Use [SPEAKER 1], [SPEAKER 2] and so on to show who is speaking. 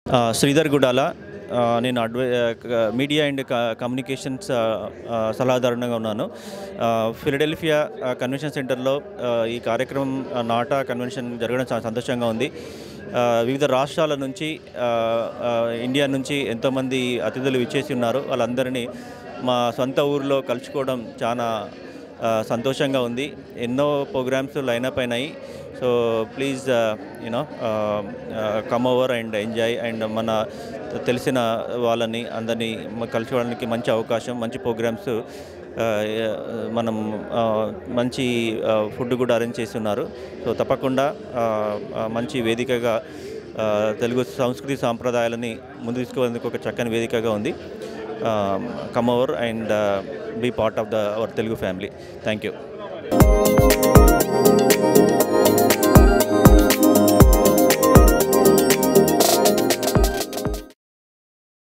[SPEAKER 1] ఆ, శ్రీధర్ గుడాల ఆ, నేను అడ్వై ఆ, క- మీడియా అండ్ క- కమ్యూనికేషన్స్ ఆ, ఆ, సలహాదారునిగా ఉన్నాను ఆ, ఫిలడెల్ఫియా ఆ, కన్వెన్షన్ సెంటర్లో ఆ, ఈ కార్యక్రమం ఆ, నాటా కన్వెన్షన్ జరగడం చాలా సంతోషంగా ఉంది ఆ, వివిధ రాష్ట్రాల నుంచి ఆ, ఆ, ఇండియా నుంచి ఎంతోమంది అతిథులు విచ్చేసి ఉన్నారు వాళ్ళందరినీ మా సొంత ఊరిలో కలుసుకోవడం చాలా ఆ, సంతోషంగా ఉంది ఎన్నో ప్రోగ్రామ్స్ లైనప్ అయినాయి so please you know come over and enjoy and మన తెలిసిన వాళ్ళని అందరినీ మ- కలుసుకోవడానికి మంచి అవకాశం మంచి ప్రోగ్రామ్స్ మనం ఆ, మంచి ఫుడ్ కూడా అరేంజ్ చేస్తున్నారు సో తప్పకుండా ఆ, ఆ, మంచి వేదికగా ఆ, తెలుగు సంస్కృతి సాంప్రదాయాలని ముందు తీసుకునేందుకు ఒక చక్కని వేదికగా ఉంది come over and be part of the our Telugu family thank you